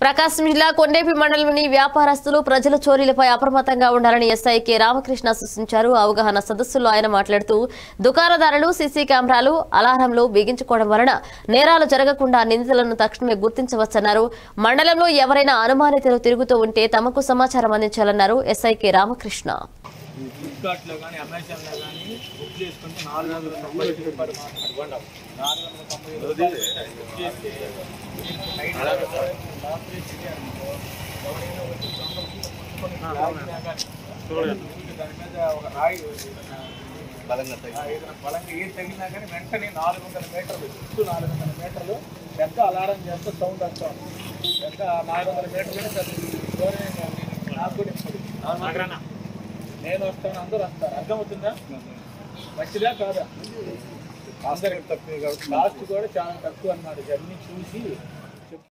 ప్రకాశం జిల్లా కొండేపి మండలంలోని వ్యాపారస్తులు ప్రజల చోరీలపై అప్రమత్తంగా ఉండాలని ఎస్ఐ కె రామకృష్ణ సూచించారు అవగాహన సదస్సులో ఆయన మాట్లాడుతూ దుకాణదారులు సీసీ కెమెరాలు అలారంలు బిగించుకోవడం వలన నేరాలు జరగకుండా నిందితులను తక్షణమే గుర్తించవచ్చన్నారు మండలంలో ఎవరైనా అనుమానితులు తిరుగుతూ ఉంటే తమకు సమాచారం అందించాలన్నారు ఎస్ఐ కె రామకృష్ణ ఈ ఫ్లిప్కార్ట్లో కానీ అమెజాన్లో కానీ బుక్ చేసుకుంటే నాలుగు వందల తొంభై రూపాయలు మాత్రమే నాలుగు వందల తొంభై రూపాయలు బుక్ చేస్తే మీకు నైట్ లాక్ చేసి అనుకో ఎవరైనా వచ్చి దొంగలు కొట్టుకొని లాగినా కానీ మీకు దాని మీద ఒక రాయి ఏదైనా ఆ, ఏదైనా బలంగా ఏది తగిలినా కానీ వెంటనే నాలుగు వందల మీటర్లు చుట్టూ నాలుగు వందల మీటర్లు పెద్ద అలారం చేస్తే సౌండ్ వస్తాం పెద్ద నాలుగు వందల మీటర్లు పెద్ద దూరం నాకు కూడా ఇప్పుడు నేను వస్తాను అందరూ వస్తారు అర్థమవుతుందా మంచిదా కాదా అందరికి తక్కువ లాస్ట్ కూడా చాలా తక్కువ అన్నమాట జర్నీ చూసి